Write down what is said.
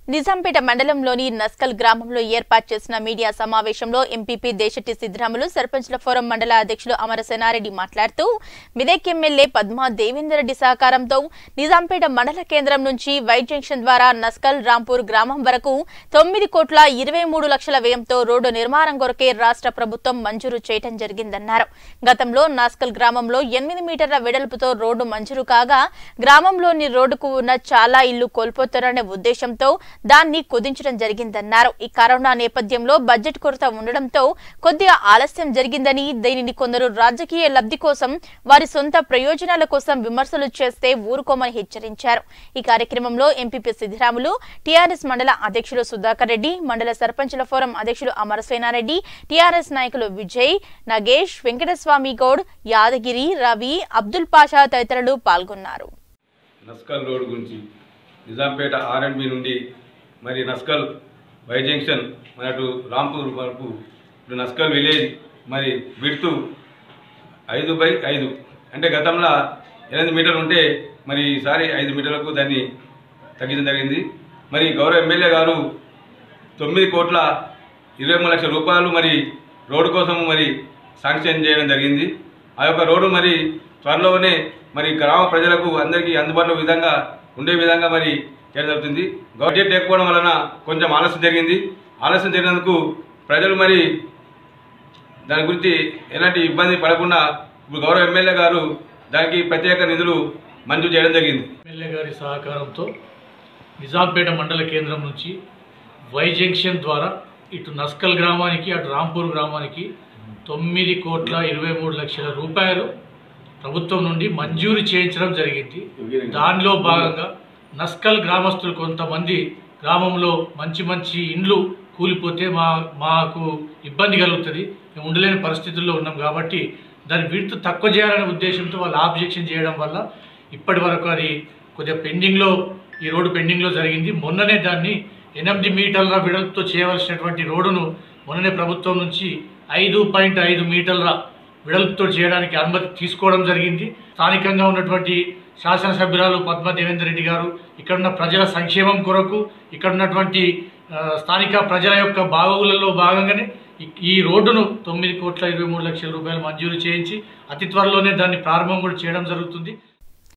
నిజాంపేట మండలంలోని నస్కల్ గ్రామంలో ఏర్పాటు చేసిన మీడియా సమావేశంలో ఎంపీపీ దేశటి సిద్ధరాములు సర్పంచ్ల ఫోరం మండల అధ్యక్షులు అమరసేనారెడ్డి మాట్లాడుతూ మిదక్ ఎమ్మెల్యే పద్మా దేవేందర్ రెడ్డి సహకారంతో నిజాంపేట మండల కేంద్రం నుంచి వైట్ జంక్షన్ ద్వారా నస్కల్ రాంపూర్ గ్రామం వరకు తొమ్మిది కోట్ల ఇరవై మూడు లక్షల వ్యయంతో రోడ్డు నిర్మాణం కొరకే రాష్ట్ర ప్రభుత్వం మంజూరు చేయడం జరిగిందన్నారు గతంలో నాస్కల్ గ్రామంలో ఎనిమిది మీటర్ల వెడల్పుతో రోడ్డు మంజూరు కాగా గ్రామంలోని రోడ్డుకు ఉన్న చాలా ఇల్లు కోల్పోతారనే ఉద్దేశంతో దాన్ని కుదించడం జరిగిందన్నారు ఈ కరోనా నేపథ్యంలో బడ్జెట్ కొరత ఉండడంతో కొద్దిగా ఆలస్యం జరిగిందని దీనిని కొందరు రాజకీయ లబ్ధి కోసం వారి సొంత ప్రయోజనాల కోసం విమర్శలు చేస్తే ఊరుకోమని హెచ్చరించారు ఈ కార్యక్రమంలో ఎంపీపీ సిద్దిరాములు టీఆర్ఎస్ మండల అధ్యక్షులు సుధాకర్ రెడ్డి మండల సర్పంచుల ఫోరం అధ్యక్షులు అమరసేనారెడ్డి టీఆర్ఎస్ నాయకులు విజయ్ నగేష్ వెంకటస్వామి గౌడ్ యాదగిరి రవి అబ్దుల్ పాషా తదితరులు పాల్గొన్నారు నస్కల్ రోడ్ గురించి నిజాంపేట ఆర్ఎండ్బి నుండి మరి నస్కల్ వై జంక్షన్ మరి అటు రాంపూర్ వరకు ఇప్పుడు నస్కల్ విలేజ్ మరి విడుతు ఐదు బై ఐదు అంటే గతంలో ఎనిమిది మీటర్లు ఉంటే మరి ఈసారి ఐదు మీటర్లకు దాన్ని తగ్గించడం జరిగింది మరి గౌరవ ఎమ్మెల్యే గారు తొమ్మిది కోట్ల ఇరవై మూడు లక్షల రూపాయలు మరి రోడ్డు కోసం మరి శాంక్షన్ చేయడం జరిగింది ఆ యొక్క రోడ్డు మరి త్వరలోనే మరి గ్రామ ప్రజలకు అందరికీ అందుబాటులో విధంగా ఉండే విధంగా మరి చేయడం జరుగుతుంది బడ్జెట్ లేకపోవడం వలన కొంచెం ఆలస్యం జరిగింది ఆలస్యం జరిగినందుకు ప్రజలు మరి దాని గురించి ఎలాంటి ఇబ్బంది పడకుండా ఇప్పుడు గౌరవ ఎమ్మెల్యే గారు దానికి ప్రత్యేక నిధులు మంజూరు చేయడం జరిగింది ఎమ్మెల్యే గారి సహకారంతో నిజాంపేట మండల కేంద్రం నుంచి వై జంక్షన్ ద్వారా ఇటు నస్కల్ గ్రామానికి అటు రాంపూర్ గ్రామానికి తొమ్మిది కోట్ల ఇరవై మూడు లక్షల రూపాయలు ప్రభుత్వం నుండి మంజూరు చేయించడం జరిగింది దానిలో భాగంగా నస్కల్ గ్రామస్తులు కొంతమంది గ్రామంలో మంచి మంచి ఇండ్లు కూలిపోతే మా మాకు ఇబ్బంది కలుగుతుంది మేము ఉండలేని పరిస్థితుల్లో ఉన్నాం కాబట్టి దాని విడుతు తక్కువ చేయాలనే ఉద్దేశంతో వాళ్ళు ఆబ్జెక్షన్ చేయడం వల్ల ఇప్పటి వరకు అది కొద్దిగా పెండింగ్లో ఈ రోడ్డు పెండింగ్లో జరిగింది మొన్ననే దాన్ని ఎనిమిది మీటర్ల వెడల్పుతో చేయవలసినటువంటి రోడ్డును మొన్ననే ప్రభుత్వం నుంచి ఐదు పాయింట్ ఐదు మీటర్ల వెడల్పుతో చేయడానికి అనుమతి తీసుకోవడం జరిగింది స్థానికంగా ఉన్నటువంటి శాసనసభ్యురాలు పద్మ దేవేందర్ రెడ్డి గారు ఇక్కడున్న ప్రజల సంక్షేమం కొరకు ఇక్కడ ఉన్నటువంటి ఆ, స్థానిక ప్రజల యొక్క బాగోగులలో భాగంగానే ఈ- ఈ రోడ్డును తొమ్మిది కోట్ల ఇరవై మూడు లక్షల రూపాయలు మంజూరు చేయించి అతి త్వరలోనే దాన్ని ప్రారంభం కూడా చేయడం జరుగుతుంది